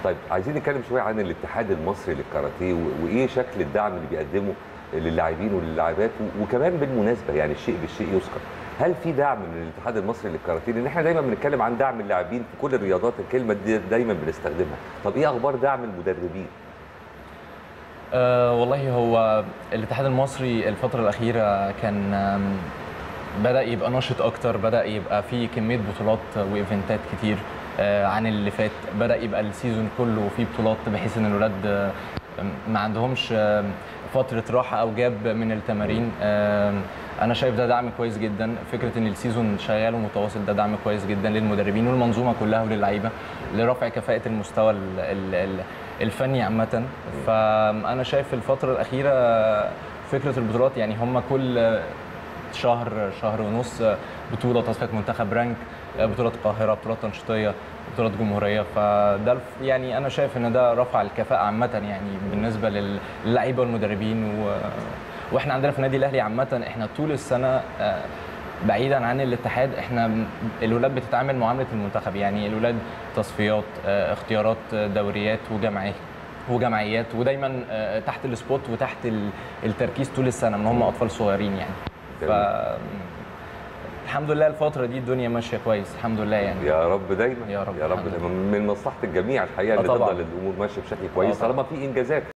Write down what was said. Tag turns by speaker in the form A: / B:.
A: طيب عايزين نتكلم شويه عن الاتحاد المصري للكاراتيه و- وايه شكل الدعم اللي بيقدمه للاعبين وللاعبات و- وكمان بالمناسبه يعني الشيء بالشيء يذكر هل في دعم من الاتحاد المصري للكاراتيه لان احنا دايما بنتكلم عن دعم اللاعبين في كل الرياضات الكلمه دي دايما بنستخدمها طب ايه اخبار دعم المدربين
B: أه والله هو الاتحاد المصري الفترة الأخيرة كان آم، بدأ يبقى نشط أكتر بدأ يبقى فيه كمية بطولات وإيفنتات كتير آه، عن اللي فات بدأ يبقى السيزون كله فيه بطولات بحيث إن الولاد آه، ما عندهمش آه، فترة راحة أو جاب من التمارين آه، أنا شايف ده دعم كويس جدا فكرة إن السيزون شغال ومتواصل ده دعم كويس جدا للمدربين والمنظومة كلها وللعيبة لرفع كفاءة المستوى ال- ال- ال- الفني عامة فأنا شايف الفترة الأخيرة فكرة البطولات يعني هم كل شهر شهر ونص بطولة تصفية منتخب رانك بطولة القاهرة بطولات تنشيطية بطولات جمهورية فده الف- يعني أنا شايف إن ده رفع الكفاءة عامة يعني بالنسبة لل- للعيبة والمدربين و... واحنا عندنا في النادي الاهلي عامه احنا طول السنه آه، بعيدا عن الاتحاد احنا م- الولاد بتتعامل معامله المنتخب يعني الولاد تصفيات آه، اختيارات آه، دوريات وجمعيات وجمعيات ودايما آه، تحت السبوت وتحت ال- التركيز طول السنه من هم اطفال صغيرين يعني ف الحمد لله الفتره دي الدنيا ماشيه كويس الحمد لله يعني
A: يا رب دايما
B: يا رب،
A: يا رب
B: الحمد
A: دايما من مصلحه الجميع الحقيقه
B: آه
A: ان
B: طبعاً.
A: تفضل الامور ماشيه بشكل كويس
B: طبعاً.
A: طالما في انجازات